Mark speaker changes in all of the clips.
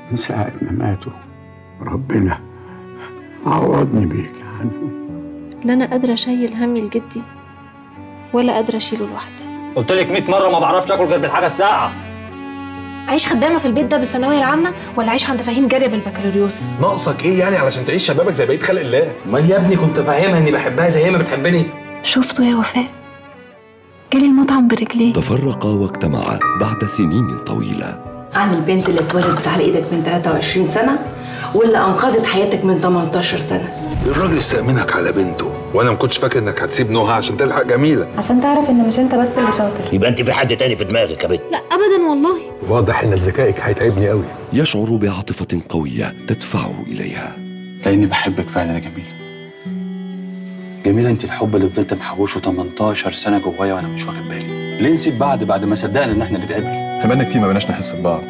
Speaker 1: من ساعة ما ماتوا ربنا عوضني بيك عنهم
Speaker 2: لا انا قادره اشيل همي لجدي ولا قادره اشيله لوحدي
Speaker 3: قلت لك 100 مره ما بعرفش اكل غير بالحاجه الساقعه
Speaker 2: عيش خدامه في البيت ده بالثانويه العامه ولا عيش عند فهيم جاريه بالبكالوريوس
Speaker 4: ناقصك ايه يعني علشان تعيش شبابك زي بقيه خلق الله
Speaker 3: امال يا ابني كنت فاهمها اني بحبها زي هي ما بتحبني
Speaker 2: شفته يا وفاء جالي المطعم برجليه
Speaker 5: تفرقا واجتمعا بعد سنين طويلة
Speaker 6: عن البنت اللي اتولدت على ايدك من 23 سنة واللي انقذت حياتك من 18 سنة
Speaker 4: الراجل استأمنك على بنته وانا ما كنتش فاكر انك هتسيب نوها عشان تلحق جميله
Speaker 7: عشان تعرف ان مش انت بس اللي شاطر
Speaker 8: يبقى انت في حد تاني في دماغك يا بنت
Speaker 2: لا ابدا والله
Speaker 4: واضح ان ذكائك هيتعبني قوي
Speaker 5: يشعر بعاطفة قوية تدفعه إليها
Speaker 9: لاني بحبك فعلا يا جميله جميله انت الحب اللي فضلت محوشه 18 سنه جوايا وانا مش واخد بالي ليه نسيب بعض بعد ما صدقنا ان احنا نتقابل
Speaker 4: احنا بقالنا كتير ما بقناش نحس ببعض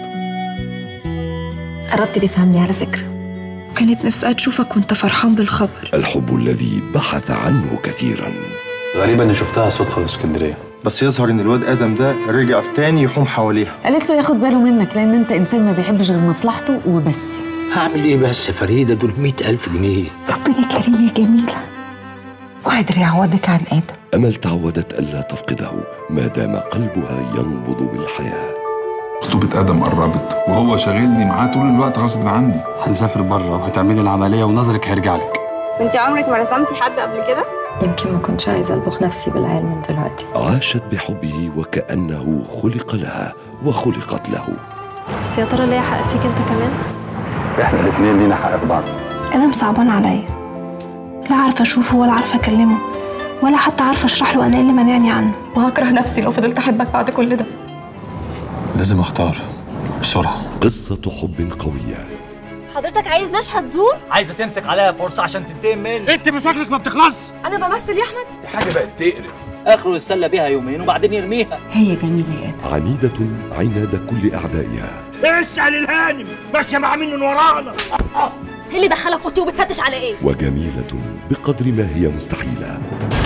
Speaker 6: قربت تفهمني على فكرة
Speaker 2: وكانت نفسها تشوفك وانت فرحان بالخبر
Speaker 5: الحب الذي بحث عنه كثيرا
Speaker 9: غريبه اني شفتها صدفه في اسكندريه
Speaker 10: بس يظهر ان الواد ادم ده رجع تاني يحوم حواليها
Speaker 7: قالت له ياخد باله منك لان انت انسان ما بيحبش غير مصلحته وبس
Speaker 8: هعمل ايه بس يا فريده دول مئة ألف جنيه
Speaker 6: ربنا كريم يا جميلة وقادر يعوضك عن ادم
Speaker 5: أمل تعودت ألا تفقده ما دام قلبها ينبض بالحياة
Speaker 4: خطوبه ادم قربت وهو شاغلني معاه طول الوقت غصب عني
Speaker 9: هنسافر بره وهتعملي العمليه ونظرك هيرجع لك
Speaker 7: انت عمرك ما رسمتي حد قبل كده
Speaker 6: يمكن ما كنتش عايزة ألبخ نفسي بالعيال من دلوقتي
Speaker 5: عاشت بحبه وكأنه خلق لها وخلقت له
Speaker 2: بس يا ترى ليا حق فيك انت كمان
Speaker 9: احنا الاثنين لينا حق في بعض
Speaker 2: ادم صعبان عليا لا عارفه اشوفه ولا عارفه اكلمه ولا حتى عارفه اشرح له انا ايه اللي مانعني عنه
Speaker 7: وهكره نفسي لو فضلت احبك بعد كل ده
Speaker 9: لازم اختار بسرعه
Speaker 5: قصة حب قوية
Speaker 2: حضرتك عايز نشهد زور
Speaker 3: عايزه تمسك عليها فرصه عشان تنتقم مني
Speaker 9: انت مشاكلك ما بتخلصش
Speaker 2: انا بمثل يا احمد
Speaker 4: دي حاجه بقت تقرف
Speaker 3: اخره يتسلى بيها يومين وبعدين يرميها
Speaker 6: هي جميلة يا ادم
Speaker 5: عنيدة عناد كل أعدائها
Speaker 8: اسأل الهانم ماشية مع مين من ورانا
Speaker 2: ايه اللي دخلك اوضتي وبتفتش على ايه
Speaker 5: وجميلة بقدر ما هي مستحيلة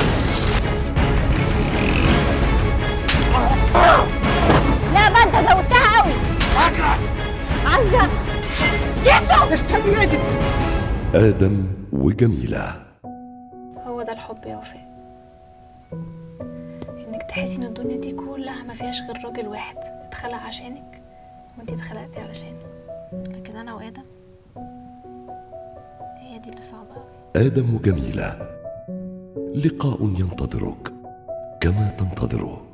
Speaker 2: لا بقى انت زودتها قوي عزة يسو
Speaker 5: آدم وجميلة
Speaker 2: هو ده الحب يا وفاء انك تحسي ان الدنيا دي كلها ما فيهاش غير راجل واحد اتخلق عشانك وانتي اتخلقتي علشانه لكن انا وادم هي دي اللي صعبه قوي
Speaker 5: آدم وجميلة لقاء ينتظرك كما تنتظره